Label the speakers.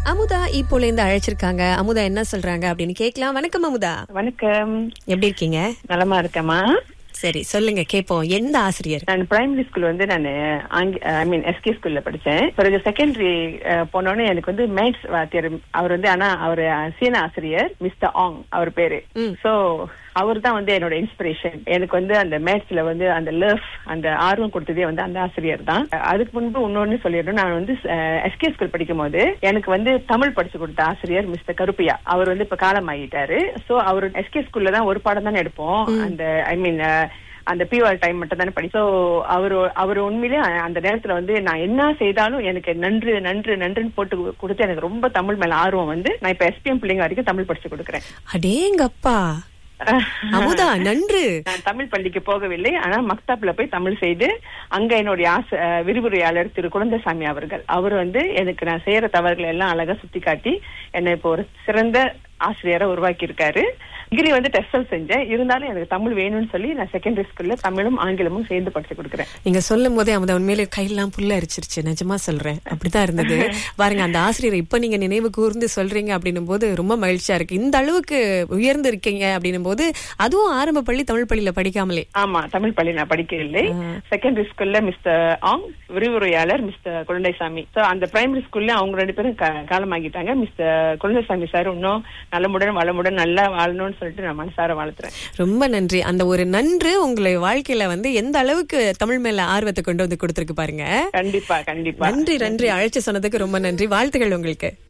Speaker 1: அமுதா இப்போல இருந்து அழைச்சிருக்காங்க அமுதா என்ன சொல்றாங்க அப்படின்னு கேட்கலாம் வணக்கம் அமுதா
Speaker 2: வணக்கம்
Speaker 1: எப்படி இருக்கீங்க
Speaker 2: நலமா இருக்கேம்மா
Speaker 1: சரி சொல்லுங்க கேப்போம் எந்த ஆசிரியர்
Speaker 2: நான் பிரைமரி ஸ்கூல் வந்து நான் ஐ மீன் எஸ்கே ஸ்கூல்ல படிச்சேன் பிறகு செகண்டரி போனோடனே எனக்கு வந்து மேத்ஸ் வாத்தியார் அவர் வந்து ஆனா அவர் சீன ஆசிரியர் மிஸ்டர் ஆங் அவர் பேரு
Speaker 1: ம்.
Speaker 2: சோ அவர் தான் வந்து என்னோட இன்ஸ்பிரேஷன் எனக்கு வந்து அந்த மேத்ஸ்ல வந்து அந்த லவ் அந்த ஆர்வம் கொடுத்ததே வந்து அந்த ஆசிரியர் தான் அதுக்கு முன்பு இன்னொன்னு சொல்லிடணும் நான் வந்து எஸ்கே ஸ்கூல் படிக்கும் போது எனக்கு வந்து தமிழ் படிச்சு கொடுத்த ஆசிரியர் மிஸ்டர் கருப்பையா அவர் வந்து இப்ப காலம் ஆகிட்டாரு சோ அவர் எஸ்கே ஸ்கூல்ல தான் ஒரு பாடம் தானே எடுப்போம் அந்த ஐ மீன் அந்த பியூஆர் டைம் மட்டும் தானே படி சோ அவர் அவர் உண்மையிலே அந்த நேரத்துல வந்து நான் என்ன செய்தாலும் எனக்கு நன்று நன்று நன்றுன்னு போட்டு கொடுத்து எனக்கு ரொம்ப தமிழ் மேல ஆர்வம் வந்து நான் இப்ப எஸ்பிஎம் பிள்ளைங்க வரைக்கும் தமிழ் படிச்சு கொடுக்குறேன்
Speaker 1: அடேங்கப்பா அமுதா நன்று
Speaker 2: நான் தமிழ் பள்ளிக்கு போகவில்லை ஆனா மக்தாப்ல போய் தமிழ் செய்து அங்க என்னுடைய ஆச அஹ் விரிவுரையாளர் திரு குழந்தைசாமி அவர்கள் அவர் வந்து எனக்கு நான் செய்யற தவறுகளை எல்லாம் அழகா சுத்தி காட்டி என்னை இப்போ ஒரு சிறந்த ஆசிரியரை உருவாக்கி இருக்காரு டிகிரி வந்து டெஸ்டல் செஞ்சேன் இருந்தாலும் எனக்கு தமிழ் வேணும்னு சொல்லி நான் செகண்டரி ஸ்கூல்ல தமிழும் ஆங்கிலமும் சேர்ந்து படிச்சு கொடுக்குறேன்
Speaker 1: நீங்க சொல்லும் போதே அமுதா உண்மையிலே கையெல்லாம் புல்ல அரிச்சிருச்சு நிஜமா சொல்றேன் அப்படிதான் இருந்தது பாருங்க அந்த ஆசிரியர் இப்ப நீங்க நினைவு கூர்ந்து சொல்றீங்க அப்படின்னும் போது ரொம்ப மகிழ்ச்சியா இருக்கு இந்த அளவுக்கு உயர்ந்து இருக்கீங்க அப்படின்னும் போது அதுவும் ஆரம்ப பள்ளி தமிழ் பள்ளியில படிக்காமலே
Speaker 2: ஆமா தமிழ் பள்ளி நான் படிக்கவில்லை செகண்டரி ஸ்கூல்ல மிஸ்டர் ஆங் விரிவுரையாளர் மிஸ்டர் குழந்தைசாமி சோ அந்த பிரைமரி ஸ்கூல்ல அவங்க ரெண்டு பேரும் கா- காலமாகிட்டாங்க மிஸ்டர் குழந்தைசாமி சார் இன்னும் நலமுடன் வளமுடன் நல்லா வாழணும்னு சொல்லிட்டு நான் மனசார வாழ்த்துறேன்
Speaker 1: ரொம்ப நன்றி அந்த ஒரு நன்று உங்களை வாழ்க்கையில வந்து எந்த அளவுக்கு தமிழ் மேல ஆர்வத்தை கொண்டு வந்து கொடுத்திருக்கு பாருங்க
Speaker 2: கண்டிப்பா கண்டிப்பா
Speaker 1: நன்றி நன்றி அழைச்சு சொன்னதுக்கு ரொம்ப நன்றி வாழ்த்துக்கள் உங்களுக்கு